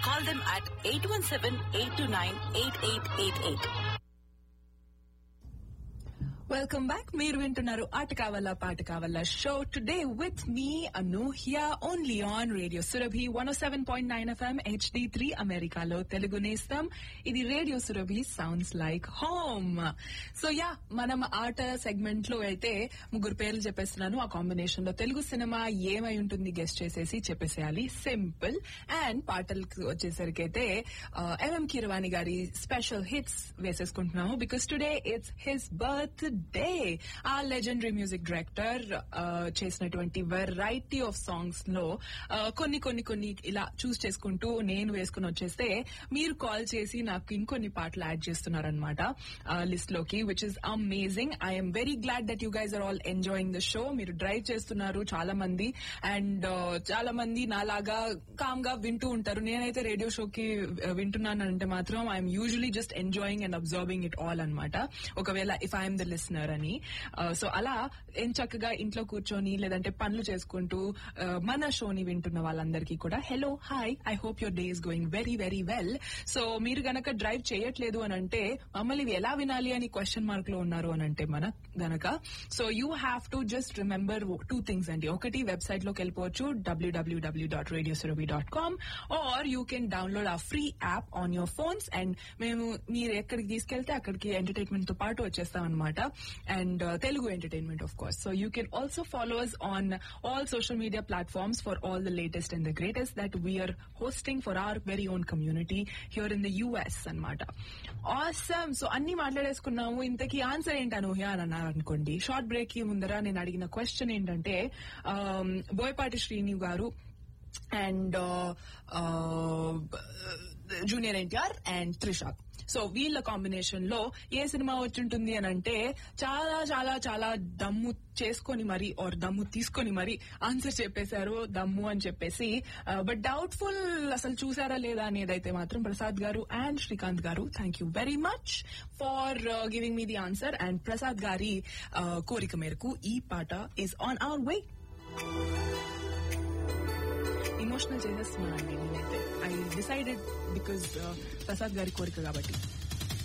Call them at 817-829-8888. Welcome back మీరు వింటున్నారు ఆట కావాలా పాట కావాలా show today with me Anu here only on radio Surabhi one seven point nine FM HD three అమెరికాలో తెలుగు నేస్తాం ఇది radio Surabhi sounds like home so yeah మనం ఆట సెగ్మెంట్ లో అయితే ముగ్గురు పేర్లు చెప్పేస్తున్నాను ఆ కాంబినేషన్ లో తెలుగు సినిమా ఏమై ఉంటుంది గెస్ట్ చేసేసి చెప్పేసేయాలి సింపుల్ అండ్ పాటలకు వచ్చేసరికి అయితే ఎంఎం కీరవాణి గారి స్పెషల్ హిట్స్ వేసేసుకుంటున్నాము because today it's his birthday ఆ లెజెండరీ మ్యూజిక్ డైరెక్టర్ చేసినటువంటి వెరైటీ ఆఫ్ సాంగ్స్ లో ఆ, కొన్ని కొన్ని కొన్ని ఇలా చూస్ చేసుకుంటూ నేను వేసుకుని వచ్చేస్తే మీరు కాల్ చేసి నాకు ఇంకొన్ని పాటలు యాడ్ చేస్తున్నారనమాట లిస్ట్ లోకి which is amazing I'm very glad that you guys are all enjoying the show మీరు డ్రైవ్ చేస్తున్నారు చాలా మంది అండ్ చాలా మంది నాలాగా కామ్ గా వింటూ ఉంటారు నేనైతే రేడియో షోకి వింటున్నాను అంటే మాత్రం I'm usually just enjoying and observing it all అనమాట ఒకవేళ ఇఫ్ ఐఎమ్ ద లిసనర్ అని సో అలా ఏం చక్కగా ఇంట్లో కూర్చొని లేదంటే పనులు చేసుకుంటూ uh, మన షోని వింటున్న వాళ్ళందరికీ కూడా hello hi I hope your day is going very very well so మీరు గనక డ్రైవ్ చేయట్లేదు అని అంటే మమ్మల్ని ఇవి ఎలా వినాలి అని క్వశ్చన్ మార్క్ లో ఉన్నారు అని అంటే మన గనక so you have to just remember two things అండి ఒకటి వెబ్సైట్ లోకి వెళ్ళిపోవచ్చు W W W dot radio dot com or you can download a free app on your phones and మేము మీరు ఎక్కడికి తీసుకెళ్తే అక్కడికి ఎంటర్టైన్మెంట్ తో పాటు వచ్చేస్తాం అనమాట and Telugu entertainment of course so you can also followers on all social media platforms for all the latest and the greatest that we're hosting for our very own community here in the US అనమాట awesome so అన్ని మాట్లాడేసుకున్నాము ఇంతకీ answer ఏంటను అని అన్నారు అనుకోండి short break కి ముందర నేను అడిగిన క్వశ్చన్ ఏంటంటే um, బోయపాటి శ్రీని గారు అండ్ జూనియర్ ఎన్టీఆర్ అండ్ త్రిషాక్ సో వీళ్ళ కాంబినేషన్ లో ఏ సినిమా వచ్చుంటుంది అని అంటే చాలా చాలా చాలా దమ్ము చేసుకొని మరి ఆర్ దమ్ము తీసుకొని మరి ఆన్సర్ చెప్పేశారు దమ్ము అని చెప్పేసి బట్ డౌట్ఫుల్ అసలు చూసారా లేదా అనేది అయితే మాత్రం ప్రసాద్ గారు అండ్ శ్రీకాంత్ గారు thank you very much for giving me the answer and Prasad గారి uh, కోరిక మేరకు ఈ పాట is on our way emotional చేసేస్తున్నానండి నేనైతే ఐ డిసైడెడ్ బికాస్ ప్రసాద్ గారి కోరిక కాబట్టి